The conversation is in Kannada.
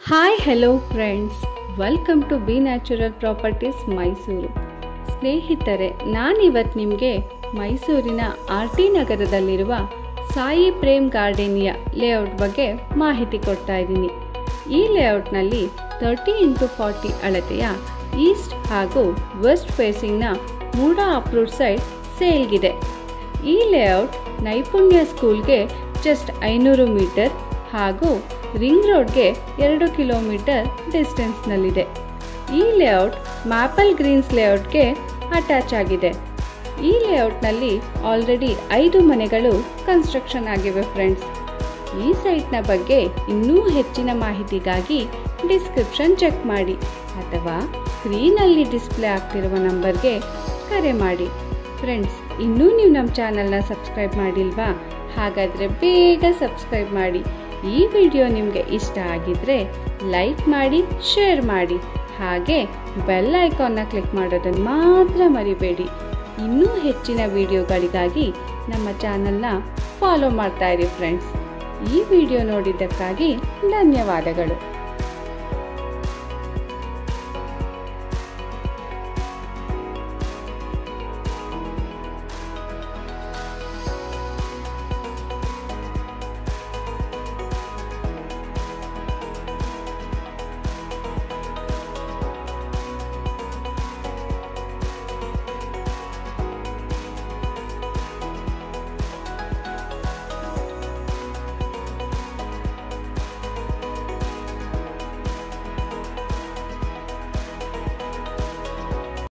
hi hello friends welcome to B natural properties Mysuru ಸ್ನೇಹಿತರೆ ನಾನಿವತ್ತು ನಿಮಗೆ ಮೈಸೂರಿನ ಆರ್ ಟಿ ನಗರದಲ್ಲಿರುವ ಸಾಯಿ ಪ್ರೇಮ್ ಗಾರ್ಡೇನಿಯ ಲೇಔಟ್ ಬಗ್ಗೆ ಮಾಹಿತಿ ಕೊಡ್ತಾ ಇದ್ದೀನಿ ಈ ಲೇಔಟ್ನಲ್ಲಿ ತರ್ಟಿ ಇಂಟು ಫಾರ್ಟಿ ಅಳತೆಯ ಈಸ್ಟ್ ಹಾಗೂ ವೆಸ್ಟ್ ಫೇಸಿಂಗ್ನ ಮೂಡ ಅಪ್ರೂವ್ ಸೈಡ್ ಸೇಲ್ಗಿದೆ ಈ ಲೇಔಟ್ ನೈಪುಣ್ಯ ಸ್ಕೂಲ್ಗೆ ಜಸ್ಟ್ ಐನೂರು ಮೀಟರ್ ಹಾಗೂ ರಿಂಗ್ ರೋಡ್ಗೆ ಎರಡು ಕಿಲೋಮೀಟರ್ ಡಿಸ್ಟೆನ್ಸ್ನಲ್ಲಿದೆ ಈ ಲೇಔಟ್ ಮ್ಯಾಪಲ್ ಗ್ರೀನ್ಸ್ ಲೇಔಟ್ಗೆ ಅಟ್ಯಾಚ್ ಆಗಿದೆ ಈ ಲೇಔಟ್ನಲ್ಲಿ ಆಲ್ರೆಡಿ ಐದು ಮನೆಗಳು ಕನ್ಸ್ಟ್ರಕ್ಷನ್ ಆಗಿವೆ ಫ್ರೆಂಡ್ಸ್ ಈ ಸೈಟ್ನ ಬಗ್ಗೆ ಇನ್ನೂ ಹೆಚ್ಚಿನ ಮಾಹಿತಿಗಾಗಿ ಡಿಸ್ಕ್ರಿಪ್ಷನ್ ಚೆಕ್ ಮಾಡಿ ಅಥವಾ ಸ್ಕ್ರೀನಲ್ಲಿ ಡಿಸ್ಪ್ಲೇ ಆಗ್ತಿರುವ ನಂಬರ್ಗೆ ಕರೆ ಮಾಡಿ ಫ್ರೆಂಡ್ಸ್ ಇನ್ನೂ ನೀವು ನಮ್ಮ ಚಾನಲ್ನ ಸಬ್ಸ್ಕ್ರೈಬ್ ಮಾಡಿಲ್ವಾ ಹಾಗಾದರೆ ಬೇಗ ಸಬ್ಸ್ಕ್ರೈಬ್ ಮಾಡಿ ಈ ವಿಡಿಯೋ ನಿಮಗೆ ಇಷ್ಟ ಆಗಿದ್ರೆ ಲೈಕ್ ಮಾಡಿ ಶೇರ್ ಮಾಡಿ ಹಾಗೆ ಬೆಲ್ ಐಕಾನ್ನ ಕ್ಲಿಕ್ ಮಾಡೋದನ್ನು ಮಾತ್ರ ಮರಿಬೇಡಿ ಇನ್ನೂ ಹೆಚ್ಚಿನ ವಿಡಿಯೋಗಳಿಗಾಗಿ ನಮ್ಮ ಚಾನಲ್ನ ಫಾಲೋ ಮಾಡ್ತಾ ಇರಿ ಫ್ರೆಂಡ್ಸ್ ಈ ವಿಡಿಯೋ ನೋಡಿದ್ದಕ್ಕಾಗಿ ಧನ್ಯವಾದಗಳು